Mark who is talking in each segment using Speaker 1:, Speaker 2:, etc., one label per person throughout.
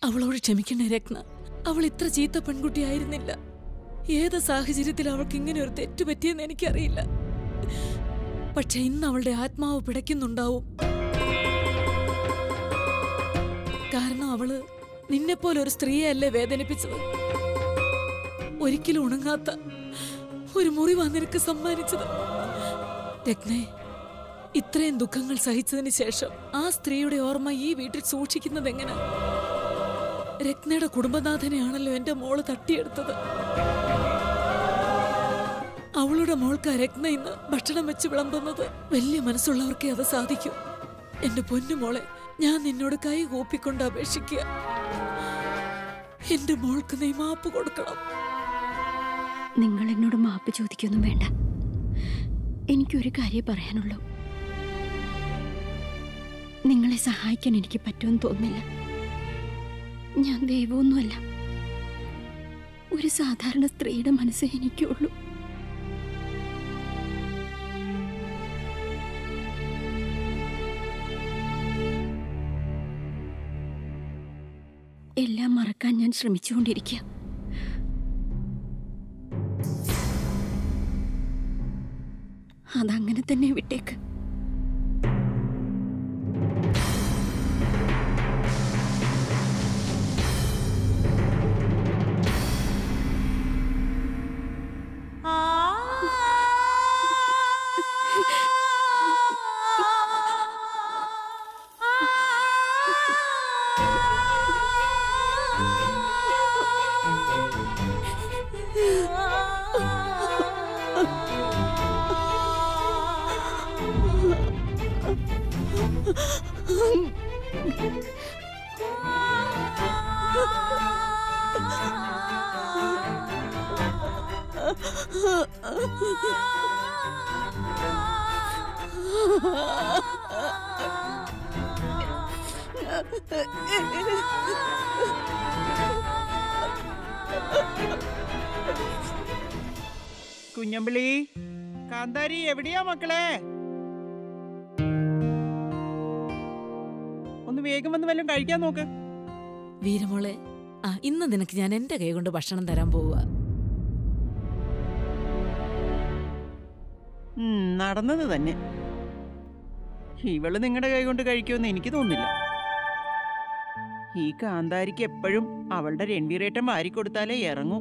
Speaker 1: അവളോട് ക്ഷമിക്കണേ രത്ന അവൾ ഇത്ര ചീത്ത പെൺകുട്ടിയായിരുന്നില്ല ഏത് സാഹചര്യത്തിൽ അവൾക്ക് ഇങ്ങനെ ഒരു തെറ്റ് പറ്റിയെന്ന് എനിക്കറിയില്ല പക്ഷെ ഇന്ന് അവളുടെ ആത്മാവ് പിടയ്ക്കുന്നുണ്ടാവും കാരണം അവള് നിന്നെപ്പോലെ ഒരു സ്ത്രീയെ അല്ലേ വേദനിപ്പിച്ചത് ഒരിക്കലും ഉണങ്ങാത്ത ഒരു മുറിവാ നിനക്ക് സമ്മാനിച്ചത് രത്നേ ഇത്രയും ദുഃഖങ്ങൾ സഹിച്ചതിന് ശേഷം ആ സ്ത്രീയുടെ ഓർമ്മ ഈ വീട്ടിൽ സൂക്ഷിക്കുന്നത് എങ്ങനെ രത്നയുടെ കുടുംബനാഥനെയാണല്ലോ എന്റെ മോള് തട്ടിയെടുത്തത് അവളുടെ മോൾക്ക് ആ രത്ന ഇന്ന് ഭക്ഷണം വെച്ച് വിളമ്പുന്നത് വലിയ മനസ്സുള്ളവർക്കേ അത് സാധിക്കൂ എന്റെ പൊന്നു മോളെ ഞാൻ നിന്നോട് കൈ കൂപ്പിക്കൊണ്ട് അപേക്ഷിക്കുക എന്റെ മോൾക്ക് നീ മാപ്പ് കൊടുക്കണം
Speaker 2: നിങ്ങൾ എന്നോട് മാപ്പ് ചോദിക്കൊന്നും വേണ്ട എനിക്കൊരു കാര്യം പറയാനുള്ളൂ നിങ്ങളെ സഹായിക്കാൻ എനിക്ക് പറ്റുമെന്ന് തോന്നുന്നില്ല ഞാൻ ദൈവമൊന്നുമല്ല ഒരു സാധാരണ സ്ത്രീയുടെ മനസ്സേ എനിക്കുള്ളൂ എല്ലാം മറക്കാൻ ഞാൻ ശ്രമിച്ചുകൊണ്ടിരിക്കുക അതങ്ങനെ തന്നെ വിട്ടേക്ക്
Speaker 3: കുഞ്ഞമ്പിളി കാന്താരി എവിടെയാ മക്കളെ ഒന്ന് വേഗം വന്ന് വല്ലതും കഴിക്കാൻ നോക്ക്
Speaker 1: വീരമോളെ ആ ഇന്ന് നിനക്ക് ഞാൻ എന്റെ കൈ കൊണ്ട് ഭക്ഷണം തരാൻ പോവുക
Speaker 3: ഉം, നടന്നത് തന്നെ ഇവള് നിങ്ങളുടെ കൈ കൊണ്ട് കഴിക്കുമെന്ന് എനിക്ക് തോന്നുന്നില്ല ഈ കാന്താരിക്ക് എപ്പോഴും അവളുടെ രൺവീറേട്ടം വാരിക്കൊടുത്താലേ ഇറങ്ങൂ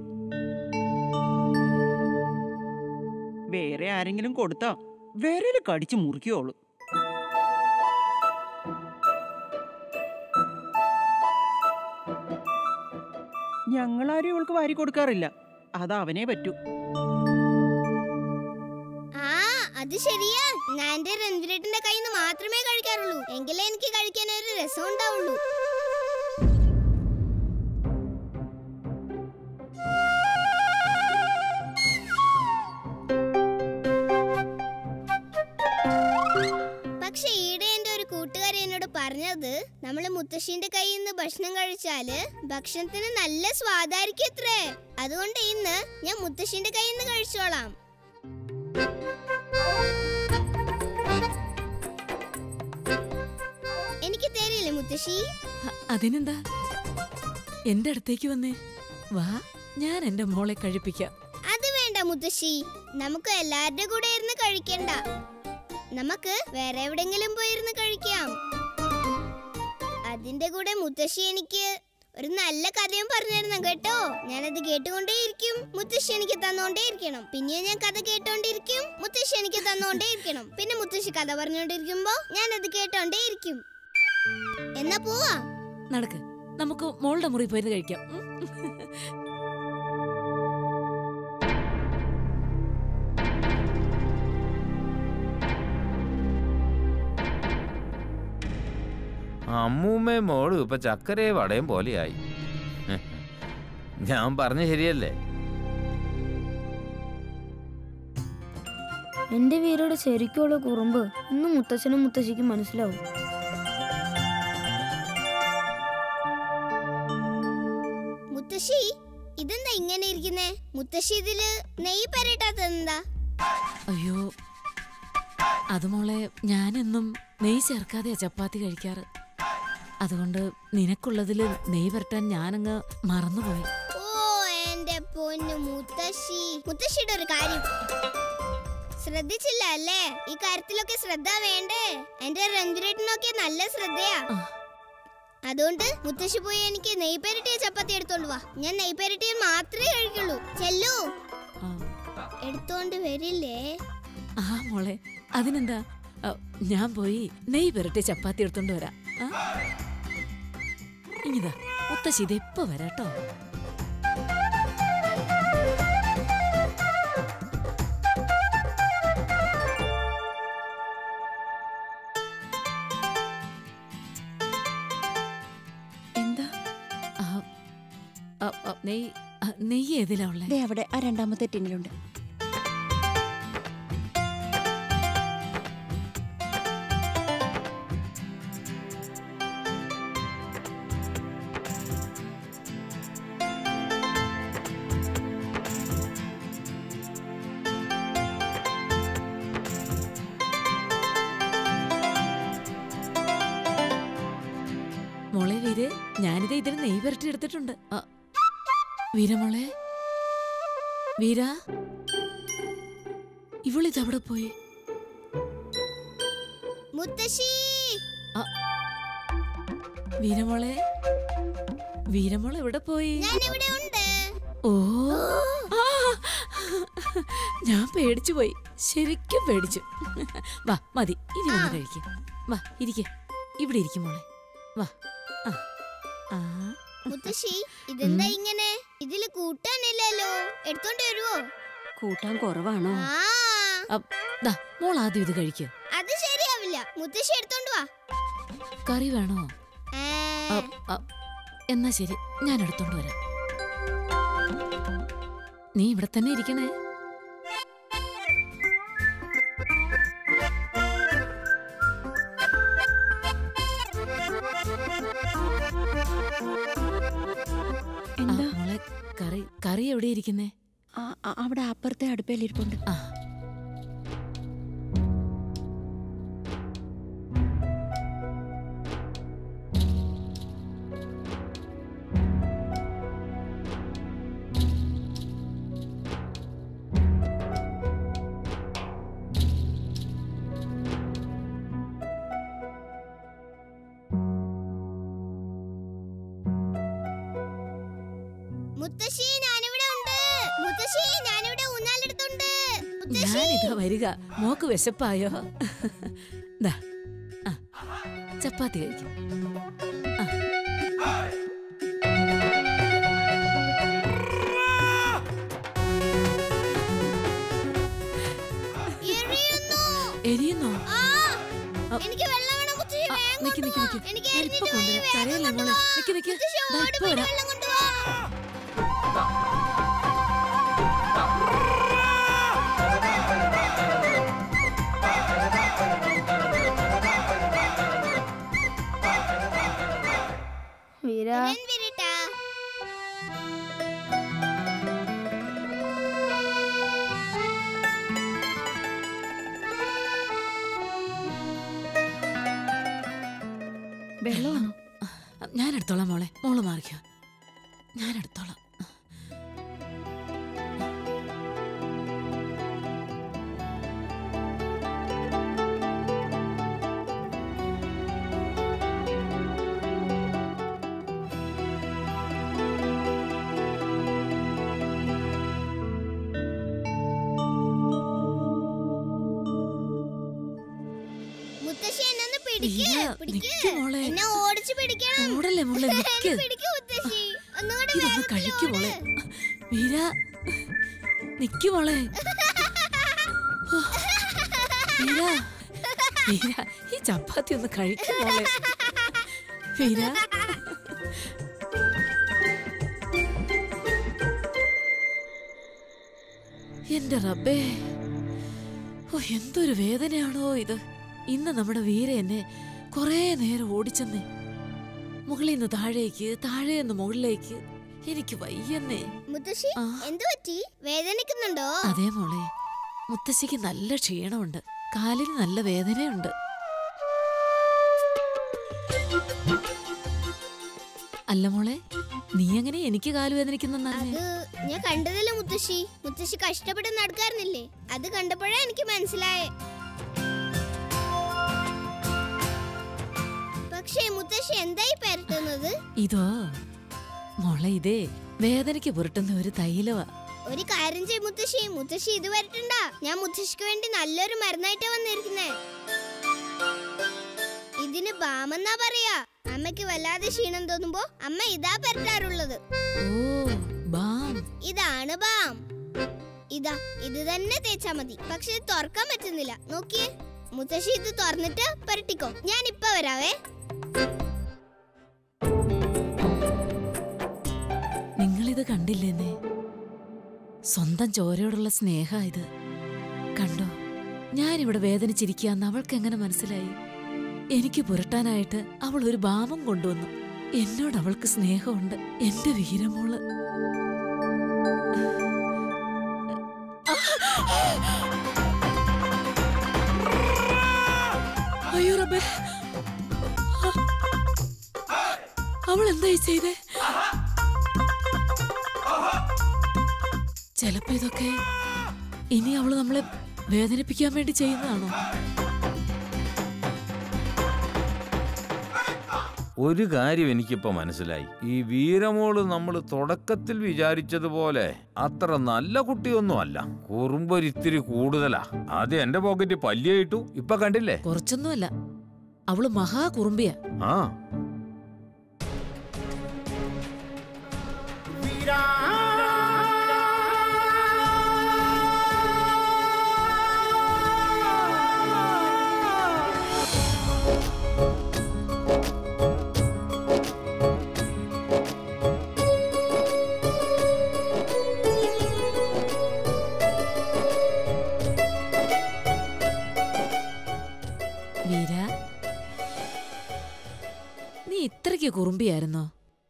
Speaker 3: വേറെ ആരെങ്കിലും കൊടുത്താ വിരല് കടിച്ചു മുറിക്കുവോളൂ ഞങ്ങളാരും ഇവൾക്ക് വാരി കൊടുക്കാറില്ല അത് അവനേ പറ്റൂ
Speaker 4: ആ അത് ശരിയാ ഞാൻ എന്റെ രൺവീരേട്ടന്റെ കയ്യിൽ നിന്ന് മാത്രമേ കഴിക്കാറുള്ളൂ എങ്കിലേ എനിക്ക് കഴിക്കാൻ ഒരു രസം ഉണ്ടാവുള്ളൂ പക്ഷെ ഈടെ എന്റെ ഒരു കൂട്ടുകാരി എന്നോട് പറഞ്ഞത് നമ്മള് മുത്തശ്ശിന്റെ കയ്യിൽ നിന്ന് ഭക്ഷണം കഴിച്ചാല് ഭക്ഷണത്തിന് നല്ല സ്വാദായിരിക്കും അത്രേ അതുകൊണ്ട് ഇന്ന് ഞാൻ മുത്തശ്ശിന്റെ കയ്യിൽ നിന്ന് കഴിച്ചോളാം എനിക്ക് തരില്ലേ മുത്തശ്ശി
Speaker 1: അ- അതിനെന്താ എന്റെ അടുത്തേക്ക് വന്നേ വാ ഞാൻ എന്റെ മോളെ കഴിപ്പിക്കാം
Speaker 4: അത് വേണ്ട മുത്തശ്ശി നമുക്ക് എല്ലാവരുടെ കൂടെ ഇരുന്ന് കഴിക്കണ്ട നമുക്ക് വേറെ എവിടെങ്കിലും പോയിരുന്ന് കഴിക്കാം അതിന്റെ കൂടെ മുത്തശ്ശി എനിക്ക് ഒരു നല്ല കഥയും പറഞ്ഞിരുന്നു കേട്ടോ ഞാനത് കേട്ടുകൊണ്ടേയിരിക്കും മുത്തശ്ശി എനിക്ക് തന്നോണ്ടേയിരിക്കണം പിന്നെയും ഞാൻ കഥ കേട്ടോണ്ടിരിക്കും മുത്തശ്ശി എനിക്ക് തന്നോണ്ടേയിരിക്കണം പിന്നെ മുത്തശ്ശി കഥ പറഞ്ഞോണ്ടിരിക്കുമ്പോ ഞാനത് കേട്ടോണ്ടേയിരിക്കും എന്നാ പോവാ
Speaker 1: നടക്ക് നമുക്ക് മോളുടെ മുറി പോയിരുന്ന് കഴിക്കാം ഉം?
Speaker 5: അമ്മൂമ്മയും മോളും ഇപ്പൊ ചക്കരയെ വടയും പോലെയായി ഞാൻ പറഞ്ഞ ശരിയല്ലേ
Speaker 6: എന്റെ വീരോട് ശരിക്കുള്ള കുറുമ്പ് ഇന്ന് മുത്തച്ഛനും മുത്തശ്ശിക്കും മനസ്സിലാവും
Speaker 4: മുത്തശ്ശി ഇതെന്താ ഇങ്ങനെ ഇരിക്കുന്നേ മുത്തശ്ശി ഇതില് നെയ്യ് പരട്ടാത്തെന്താ
Speaker 1: അയ്യോ അത് മോളെ ഞാനെന്നും നെയ്യ് ചേർക്കാതെയാ ചപ്പാത്തി കഴിക്കാറ് അതുകൊണ്ട് നിനക്കുള്ളതിൽ നെയ് വരട്ടാൻ ഞാനങ്ങ് മറന്നുപോയി
Speaker 4: ഓ എന്റെ പൊന്നു മുത്തശ്ശി മുത്തശ്ശിയുടെ ഒരു കാര്യം ശ്രദ്ധിച്ചില്ല അല്ലേ ഈ കാര്യത്തിലൊക്കെ ശ്രദ്ധ വേണ്ടേ എന്റെ രഞ്ജുരേട്ടനൊക്കെ നല്ല ശ്രദ്ധയാ
Speaker 1: ആ.
Speaker 4: അതുകൊണ്ട് മുത്തശ്ശി പോയി എനിക്ക് നെയ് പെരട്ടിയ ചപ്പാത്തി എടുത്തോണ്ട് വാ ഞാൻ നെയ് പെരട്ടിയ മാത്രമേ കഴിക്കുള്ളൂ ചെല്ലു
Speaker 1: ആ,
Speaker 4: എടുത്തോണ്ട് വരില്ലേ
Speaker 1: ആ മോളെ അതിനെന്താ ആ, ഞാൻ പോയി നെയ് പുരട്ടി ചപ്പാത്തി എടുത്തോണ്ട് വരാം ആ? ഇങ്ങിതാ മുത്തശ്ശി ഇത് എപ്പോ വരാട്ടോ
Speaker 2: എന്താ
Speaker 1: ആ, ആ, ആ, നെയ് ആ, നെയ്യ് ഏതിലാ ഉള്ളേ
Speaker 2: ദേ അവിടെ ആ രണ്ടാമത്തെ ടിന്നിലുണ്ട്
Speaker 1: മോളെ വീര് ഞാനിത് ഇതിന് നെയ് പുരട്ടി എടുത്തിട്ടുണ്ട് ആ, വീരമോളെ വീര ഇവളിതവിടെ പോയി
Speaker 4: മുത്തശ്ശി
Speaker 1: വീരമോളെ വീരമോൾ എവിടെ പോയി
Speaker 4: ഞാൻ ഇവിടെ ഉണ്ട്
Speaker 1: ഓ ആ! ഞാൻ പേടിച്ചു പോയി ശരിക്കും പേടിച്ചു വാ മതി ഇനി വന്ന് കഴിക്കും വാ ഇരിക്കെ ഇവിടെ ഇരിക്കും മോളെ വാ ആ ആ
Speaker 4: മുത്തശ്ശി ഇതെന്താ ഇങ്ങനെ ഇതില് കൂട്ടാനില്ലല്ലോ എടുത്തോണ്ട് വരുവോ
Speaker 2: കൂട്ടാൻ കുറവാണോ
Speaker 4: ആ
Speaker 1: അ, ദാ മോൾ ആദ്യം ഇത് കഴിക്കുക
Speaker 4: അത് ശരിയാവില്ല മുത്തശ്ശി എടുത്തോണ്ട് വാ
Speaker 1: കറി വേണോ
Speaker 4: ഏ,
Speaker 1: അ, അ, എന്നാ ശരി ഞാൻ എടുത്തോണ്ട് വരാം നീ ഇവിടെ തന്നെ ഇരിക്കണേ ആ,
Speaker 2: എന്താ
Speaker 1: മോളെ കറി കറി എവിടെ ഇരിക്കുന്നേ
Speaker 2: ആ, ആ, അവിടെ അപ്പുറത്തെ അടുപ്പയിലിരിപ്പുണ്ട്
Speaker 1: ആ
Speaker 4: മുത്തശ്ശി ഞാനിവിടെ ഉണ്ട് മുത്തശ്ശി ഞാനിവിടെ ഊഞ്ഞാലെടുത്തുണ്ട് മുത്തശ്ശി
Speaker 1: ഞാനിതാ വരിക മോക്ക് വിശപ്പായോ ദാ ആ ചപ്പാത്തി കഴിക്കും
Speaker 4: എറിയുന്നു
Speaker 1: എരിയുന്നോ
Speaker 4: ആ
Speaker 1: ആ.
Speaker 4: എനിക്ക് വെള്ളം വേണം മുത്തശ്ശി
Speaker 1: ആ,
Speaker 4: വേഗം
Speaker 1: നിക്ക് നിക്ക്
Speaker 4: കൊണ്ടുവാ.
Speaker 1: നിക്ക്
Speaker 4: എനിക്ക്
Speaker 1: ഞാൻ
Speaker 4: എഴുന്നേറ്റ്
Speaker 1: ഇപ്പൊ
Speaker 4: പോയി
Speaker 1: കൊണ്ടുവരാം
Speaker 4: വേഗം
Speaker 1: കരയല്ലേ മോളെ
Speaker 4: കൊണ്ടുവാ.
Speaker 1: നിക്ക് നിക്ക്
Speaker 4: മുത്തശ്ശി
Speaker 1: ദാ
Speaker 4: ഓടി
Speaker 1: ഇപ്പൊ
Speaker 4: പോയി
Speaker 1: വരാം
Speaker 4: വെള്ളം കൊണ്ടുവാ
Speaker 6: വീര
Speaker 4: രൺവീരേട്ടാ.
Speaker 2: വെള്ളമാണോ
Speaker 1: ഞാൻ എടുത്തോളാം മോളെ മോള് മാറിക്കോ ഞാൻ എടുത്തോളാം
Speaker 4: മുത്തശ്ശി എന്നെ ഒന്ന് പിടിക്ക്
Speaker 1: വീര,
Speaker 4: പിടിക്ക്
Speaker 1: നിക്ക് മോളെ.
Speaker 4: എന്നെ ഓടിച്ച് പിടിക്കണം
Speaker 1: ഓടല്ലേ മോളെ നിക്ക്
Speaker 4: എന്നെ പിടിക്ക് മുത്തശ്ശി ഒന്നുകൂടെ
Speaker 1: ഇതൊന്ന്
Speaker 4: വേഗത്തിൽ
Speaker 1: കഴിക്കു
Speaker 4: ഓട്.
Speaker 1: മോളെ വീര നിക്ക് മോളെ ഓ, വീര വീര ഈ ചപ്പാത്തി ഒന്ന് കഴിക്കും മോളെ വീര എന്റെ റബ്ബേ ഓ എന്തൊരു വേദനയാണോ ഇത് ഇന്ന് നമ്മുടെ വീര എന്നെ കുറേ നേരം ഓടിച്ചെന്നേ മുകളിൽ നിന്ന് താഴേക്ക് താഴെ നിന്ന് മുകളിലേക്ക് എനിക്ക് വയ്യന്നേ
Speaker 4: മുത്തശ്ശി
Speaker 1: ആ.
Speaker 4: എന്തു പറ്റി വേദനിക്കുന്നുണ്ടോ
Speaker 1: അതേ മോളെ മുത്തശ്ശിക്ക് നല്ല ക്ഷീണമുണ്ട് കാലിന് നല്ല വേദനയുണ്ട് അല്ല മോളെ നീ എങ്ങനെ എനിക്ക് കാലുവേദനിക്കുന്നെന്നറിഞ്ഞേ
Speaker 4: അത് ഞാൻ കണ്ടതല്ലേ മുത്തശ്ശി മുത്തശ്ശി കഷ്ടപ്പെട്ട് നടക്കാറുന്നില്ലേ അത് കണ്ടപ്പോഴാ എനിക്ക് മനസ്സിലായേ പക്ഷേ മുത്തശ്ശി എന്തായി പരട്ടുന്നത്
Speaker 1: ഇതോ മോളെ ഇതേ വേദനയ്ക്ക് പുരട്ടുന്ന ഒരു തൈലവാ
Speaker 4: ഒരു കാര്യം ചെയ്യും മുത്തശ്ശി മുത്തശ്ശി ഇത് വരട്ടണ്ട ഞാൻ മുത്തശ്ശിക്ക് വേണ്ടി നല്ലൊരു മരുന്നായിട്ടാ വന്നിരിക്കുന്നേ ഇതിന് ബാമെന്നാ പറയാ അമ്മയ്ക്ക് വല്ലാതെ ക്ഷീണം തോന്നുമ്പോ അമ്മ ഇതാ പരട്ടാറുള്ളത്
Speaker 1: ഓ ബാം
Speaker 4: ഇതാണ് ബാം ഇതാ ഇത് തന്നെ തേച്ചാ മതി പക്ഷെ ഇത് തുറക്കാൻ പറ്റുന്നില്ല നോക്കിയേ മുത്തശ്ശി ഇത് തുറന്നിട്ട് പരട്ടിക്കോ ഞാൻ ഇപ്പൊ വരാവേ
Speaker 1: നിങ്ങളിത് കണ്ടില്ലേന്നേ സ്വന്തം ചോരയോടുള്ള സ്നേഹ ഇത് കണ്ടോ ഞാനിവിടെ വേദനിച്ചിരിക്കാന്ന് അവൾക്ക് എങ്ങനെ മനസ്സിലായി എനിക്ക് പുരട്ടാനായിട്ട് അവൾ ഒരു ബാമം കൊണ്ടുവന്നു എന്നോട് അവൾക്ക് സ്നേഹമുണ്ട് എന്റെ വീരമോള് അയ്യോ റബ്ബേ അവൾ എന്തായി ചെയ്തേ ചിലപ്പോ ഇതൊക്കെ ഇനി അവള് നമ്മളെ വേദനിപ്പിക്കാൻ വേണ്ടി ചെയ്യുന്നതാണോ
Speaker 5: ഒരു കാര്യം എനിക്കിപ്പോ മനസ്സിലായി ഈ വീരമോള് നമ്മൾ തുടക്കത്തിൽ വിചാരിച്ചതുപോലെ അത്ര നല്ല കുട്ടിയൊന്നും അല്ല കുറുമ്പൊരിത്തിരി കൂടുതലാ ആദ്യം എന്റെ പോക്കറ്റ് പല്ലിയായിട്ടു ഇപ്പൊ കണ്ടില്ലേ
Speaker 1: കുറച്ചൊന്നുമല്ല അവള് മഹാ കുറുമ്പിയ
Speaker 5: ആ
Speaker 1: വീര നീ ഇത്രയ്ക്ക് കുറുമ്പിയായിരുന്നോ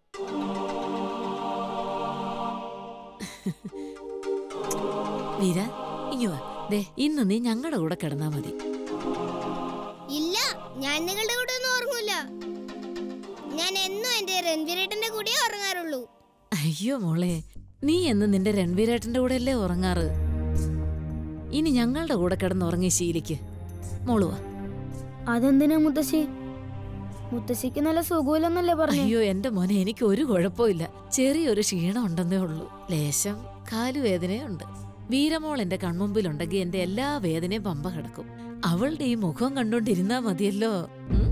Speaker 1: വീര ഇങ്ങു വാ ദേ ഇന്ന് നീ ഞങ്ങളുടെ കൂടെ കിടന്നാ മതി
Speaker 4: ഇല്ല ഞാൻ നിങ്ങളുടെ കൂടെ ഒന്നും ഉറങ്ങൂല ഞാൻ എന്നും എന്റെ രൺവീരേട്ടന്റെ കൂടെ ഉറങ്ങാറുള്ളൂ
Speaker 1: അയ്യോ മോളെ നീ എന്ന് നിന്റെ രൺവീരേട്ടന്റെ കൂടെ അല്ലേ ഉറങ്ങാറ് ഇനി ഞങ്ങളുടെ കൂടെ കിടന്ന് ഉറങ്ങി ശീലിക്ക് മോള് വാ
Speaker 6: അതെന്തിനാ മുത്തശ്ശി മുത്തശ്ശിക്ക് നല്ല സുഖമില്ലെന്നല്ലേ പറഞ്ഞു
Speaker 1: അയ്യോ എന്റെ മോനെ എനിക്ക് ഒരു കുഴപ്പമില്ല ചെറിയൊരു ക്ഷീണം ഉണ്ടെന്നേ ഉള്ളൂ ലേശം കാലുവേദനയുണ്ട് വീരമോൾ എന്റെ കൺമുമ്പിലുണ്ടെങ്കിൽ എന്റെ എല്ലാ വേദനയും പമ്പ കിടക്കും അവളുടെ ഈ മുഖം കണ്ടോണ്ടിരുന്നാ മതിയല്ലോ ഉം?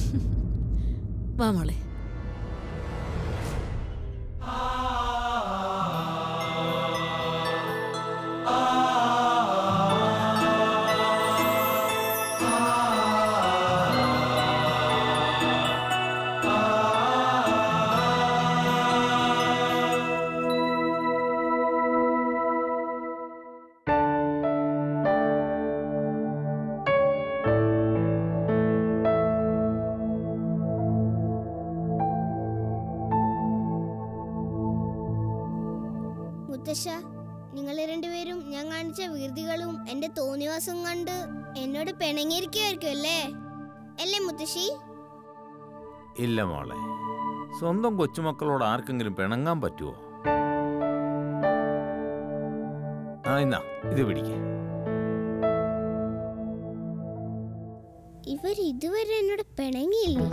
Speaker 1: വാ മോളെ
Speaker 4: മുത്തശ്ശ നിങ്ങൾ രണ്ടുപേരും ഞാൻ കാണിച്ച വീർതികളും എന്റെ തോന്നിവാസം കണ്ട് എന്നോട് പിണങ്ങിയിരിക്കുമായിരിക്കും അല്ലേ അല്ലേ മുത്തശ്ശി
Speaker 5: ഇല്ല മോളെ സ്വന്തം കൊച്ചുമക്കളോട് ആർക്കെങ്കിലും പിണങ്ങാൻ പറ്റുമോ ആ എന്നാ ഇത് പിടിക്കേ
Speaker 4: ഇവർ ഇതുവരെ എന്നോട് പിണങ്ങിയില്ലേ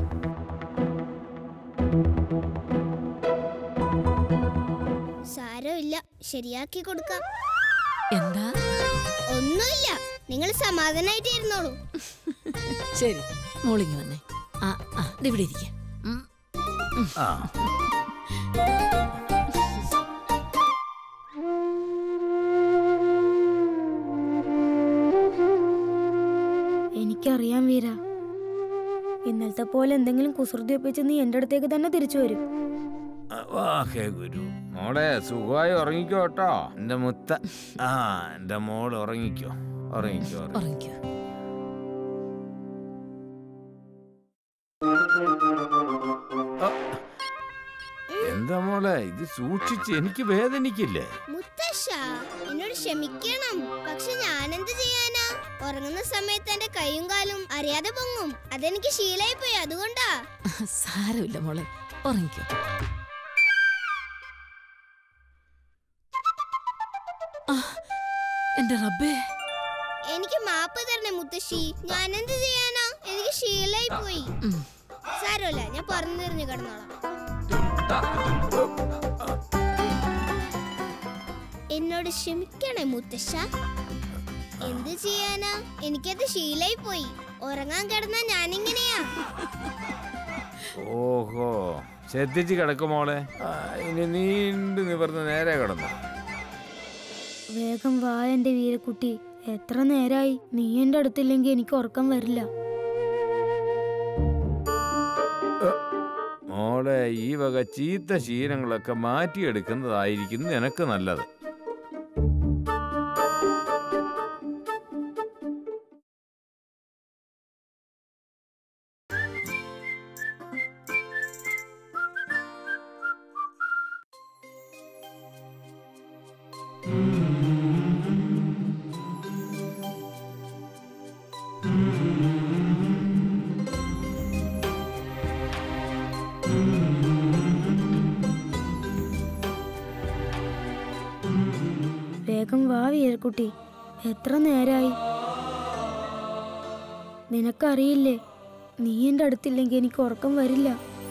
Speaker 4: സാരമില്ല ശരിയാക്കി കൊടുക്കാം
Speaker 1: എന്താ
Speaker 4: ഒന്നുമില്ല നിങ്ങൾ സമാധാനായിട്ട് ഇരുന്നോളൂ
Speaker 1: ശരി മോളിങ്ങി വന്നേ ആ ആ ദേ ഇവിടെ ഇരിക്ക
Speaker 5: ആ
Speaker 6: എനിക്കറിയാം വീര ഇന്നലത്തെ പോലെ എന്തെങ്കിലും കുസൃതി ഒപ്പിച്ച് നീ എന്റെ അടുത്തേക്ക് തന്നെ തിരിച്ചു വരും
Speaker 5: ആ, വാ ഹേ ഗുരു മോളെ സുഖമായി ഉറങ്ങിക്കോ കേട്ടോ എന്റെ മുത്ത ആ എന്റെ മോള് ഉറങ്ങിക്കോ ഉറങ്ങിക്കോ ഉറങ്ങിക്കോ.
Speaker 1: ഉറങ്ങിക്കോ
Speaker 5: എന്താ മോളെ ഇത് സൂക്ഷിച്ച് എനിക്ക് വേദനിക്കില്ലേ
Speaker 4: മുത്തശ്ശ എന്നോട് ക്ഷമിക്കണം പക്ഷെ ഞാൻ എന്ത് ചെയ്യാനാ ഉറങ്ങുന്ന സമയത്ത് എന്റെ കൈയും കാലും അറിയാതെ പൊങ്ങും അതെനിക്ക് ശീലായി പോയി അതുകൊണ്ടാ
Speaker 1: സാരമില്ല മോളെ ഉറങ്ങിക്കോ ആ, എന്റെ റബ്ബേ
Speaker 4: എനിക്ക് മാപ്പ് തരണേ മുത്തശ്ശി ഞാൻ എന്ത് ചെയ്യാനാ എനിക്ക് ശീലായി പോയി
Speaker 1: ഉം.
Speaker 4: സാരമില്ല ഞാൻ പറഞ്ഞെറിഞ്ഞു കിടന്നോളാം എന്നോട് ക്ഷമിക്കണേ മുത്തശ്ശ എന്ത് ചെയ്യാനാ എനിക്കത് ശീലായി പോയി ഉറങ്ങാൻ കിടന്നാ ഞാനിങ്ങനെയാ
Speaker 5: ഓഹോ ശ്രദ്ധിച്ച് കിടക്കും മോളെ ആ, ഇനി നീണ്ടു നിവർന്ന് നേരെ കിടന്നു
Speaker 6: വേഗം വാ എന്റെ വീരക്കുട്ടി എത്ര നേരായി നീ എന്റെ അടുത്തില്ലെങ്കിൽ എനിക്ക് ഉറക്കം വരില്ല
Speaker 5: മോളെ ഈ വക ചീത്ത ശീലങ്ങളൊക്കെ മാറ്റിയെടുക്കുന്നതായിരിക്കും നിനക്ക് നല്ലത്
Speaker 6: വേഗം വാ വീരക്കുട്ടി എത്ര നേരായി നിനക്കറിയില്ലേ നീ എന്റെ അടുത്തില്ലെങ്കിൽ എനിക്ക് ഉറക്കം വരില്ല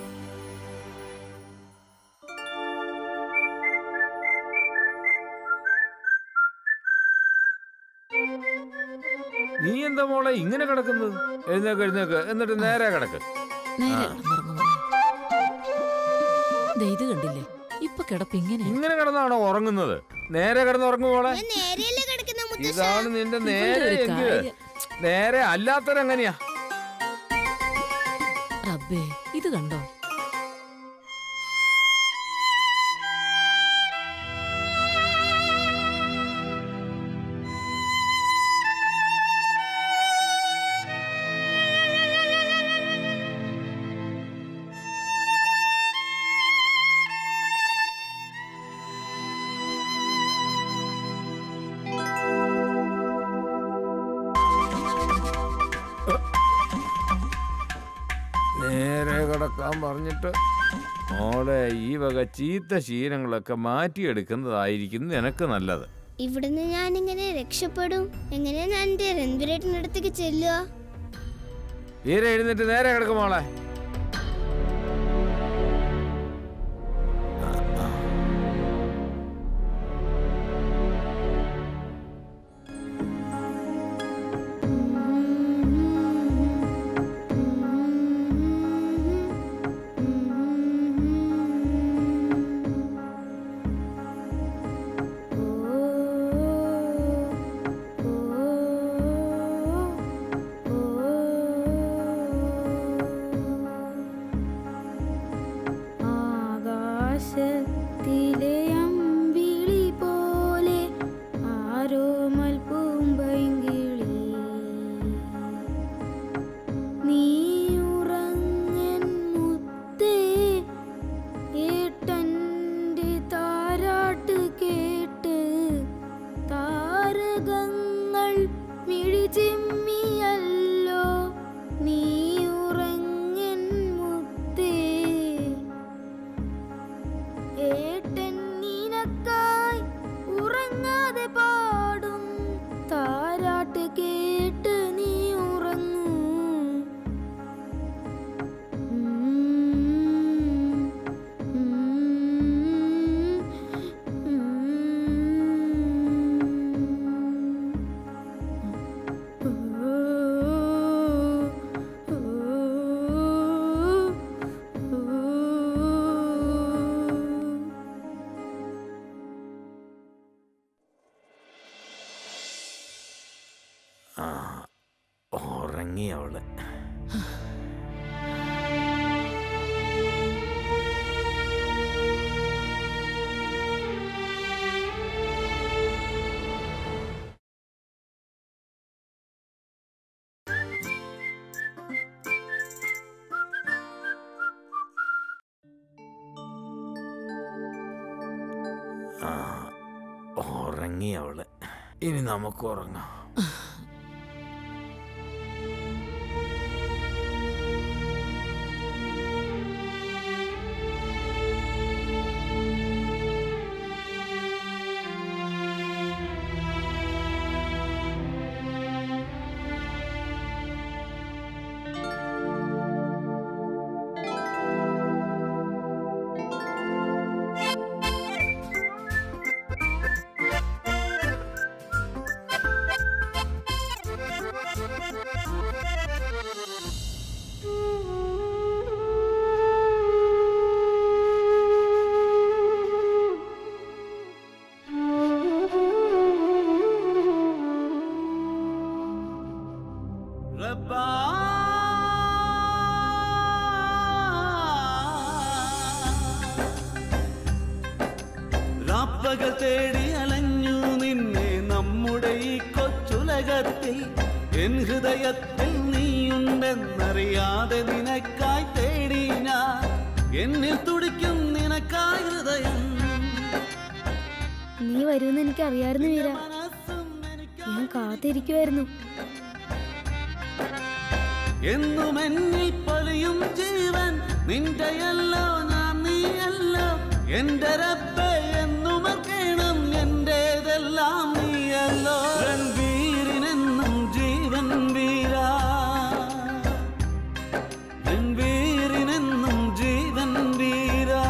Speaker 5: നീ എന്താ മോളെ ഇങ്ങനെ കിടക്കുന്നത് എഴുന്നേക്ക് എഴുന്നേക്ക് എന്നിട്ട് നേരെ കിടക്ക്
Speaker 1: നേരെ കിടന്നുറങ്ങും മോളെ. ദേ ഇത് കണ്ടില്ലേ ഇപ്പൊ കിടപ്പ് ഇങ്ങനെ
Speaker 5: ഇങ്ങനെ കിടന്നാണോ ഉറങ്ങുന്നത് നേരെ കിടന്ന് ഉറങ്ങും മോളെ
Speaker 4: ഞാൻ നേരെയല്ലേ കിടക്കുന്ന മുത്തശ്ശ
Speaker 5: ഇതാണ് നിന്റെ
Speaker 1: ഇവളുടെ
Speaker 5: നേരെ
Speaker 1: ഒരു
Speaker 5: എങ്കിൽ
Speaker 1: കാര്യം.
Speaker 5: നേരെ അല്ലാത്തവരെങ്ങനെയാ
Speaker 1: റബ്ബേ ഇത് കണ്ടോ
Speaker 5: നേരെ കിടക്കാൻ പറഞ്ഞിട്ട് മോളെ ഈ വക ചീത്ത ശീലങ്ങളൊക്കെ മാറ്റിയെടുക്കുന്നതായിരിക്കും നിനക്ക് നല്ലത്
Speaker 4: ഇവിടുന്ന് ഞാൻ ഇങ്ങനെ രക്ഷപ്പെടും എങ്ങനെയാ ഞാൻ എന്റെ രൺവീരേട്ടൻ്റെ അടുത്തേക്ക് ചെല്ലുക
Speaker 5: തീരെ എഴുന്നേറ്റ് നേരെ കിടക്കും മോളെ
Speaker 6: ആകാശത്തിലെ അമ്പിളി പോലെ ആരോമൽ പൂമ്പൈങ്കിളി നീ ഉറങ്ങൻ മുത്തേ ഏട്ടൻ്റെ താരാട്ട് കേട്ട് താരകങ്ങൾ മിഴിചിമ്മിയല്ലോ നീ ഉറങ്ങൻ മുത്തേ ഏട്ടൻ നിനക്കായി ഉറങ്ങാതെ പാടും താരാട്ട് കേട്ട് നീ ഉറങ്ങൂ
Speaker 5: ആ ഉറങ്ങി അവള് ആ ഉറങ്ങി അവള് ഇനി നമുക്ക് ഉറങ്ങാം
Speaker 7: രാപ്പകൽ തേടി അലഞ്ഞു നിന്നെ നമ്മുടെ ഈ കൊച്ചുലകത്തിൽ എൻ ഹൃദയത്തിൽ നീയുണ്ടെന്നറിയാതെ നിനക്കായി തേടി ഞാൻ എന്നിൽ തുടിക്കും നിനക്കായി ഹൃദയം
Speaker 6: നീ വരുമെന്ന് എനിക്ക് അറിയായിരുന്നു വീര
Speaker 7: മനസ്സും എനിക്ക്
Speaker 6: ഞാൻ കാത്തിരിക്കുമായിരുന്നു
Speaker 7: എന്നും എന്നിൽ പൊലിയും ജീവൻ നിന്റെയല്ലോ ഞാൻ നീയല്ലോ എന്റെ റബ്ബെ എന്നും കേണം എന്റേതെല്ലാം നീയല്ലോ രൺവീരിനെന്നും ജീവൻ വീരാ രൺവീരിനെന്നും ജീവൻ വീരാ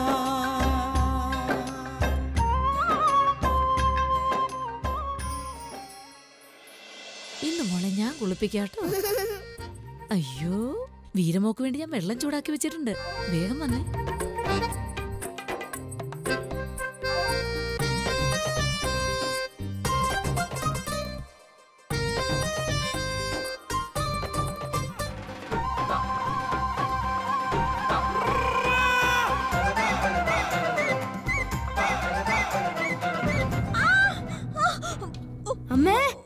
Speaker 1: ഇന്ന് മോളെ ഞാൻ കുളിപ്പിക്കാട്ടോ അയ്യോ വീരമോക്ക് വേണ്ടി ഞാൻ വെള്ളം ചൂടാക്കി വെച്ചിട്ടുണ്ട് വേഗം വന്നേ
Speaker 6: അമ്മേ